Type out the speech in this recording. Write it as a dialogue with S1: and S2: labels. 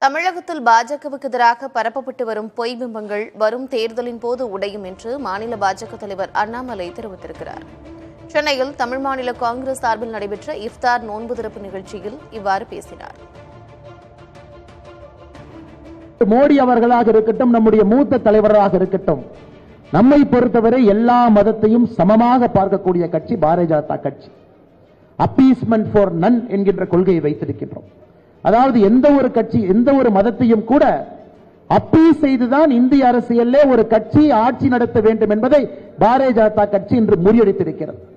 S1: தமிழகத்தில் பாஜகவுக்கு எதிராக பரப்பப்பட்டு வரும் பொய் பிம்பங்கள் வரும் தேர்தலின் போது உடையும் என்று மாநில பாஜக தலைவர் அண்ணாமலை தெரிவித்திருக்கிறார் சென்னையில் தமிழ் மாநில காங்கிரஸ் சார்பில் நடைபெற்ற இஃப்தார் நோன்பு திறப்பு நிகழ்ச்சியில் இவ்வாறு பேசினார்
S2: மோடி அவர்களாக இருக்கட்டும் நம்முடைய மூத்த தலைவராக இருக்கட்டும் நம்மை பொறுத்தவரை எல்லா மதத்தையும் சமமாக பார்க்கக்கூடிய கட்சி பாரதிய ஜனதா கட்சி அப்பீஸ்மெண்ட் ஃபார் நன் என்கின்ற கொள்கையை வைத்திருக்கின்றோம் அதாவது எந்த ஒரு கட்சி எந்த ஒரு மதத்தையும் கூட அப்பீஸ் செய்துதான் இந்திய அரசியல்லே ஒரு கட்சி ஆட்சி நடத்த வேண்டும் என்பதை பாரதிய ஜனதா கட்சி இன்று முறியடித்திருக்கிறது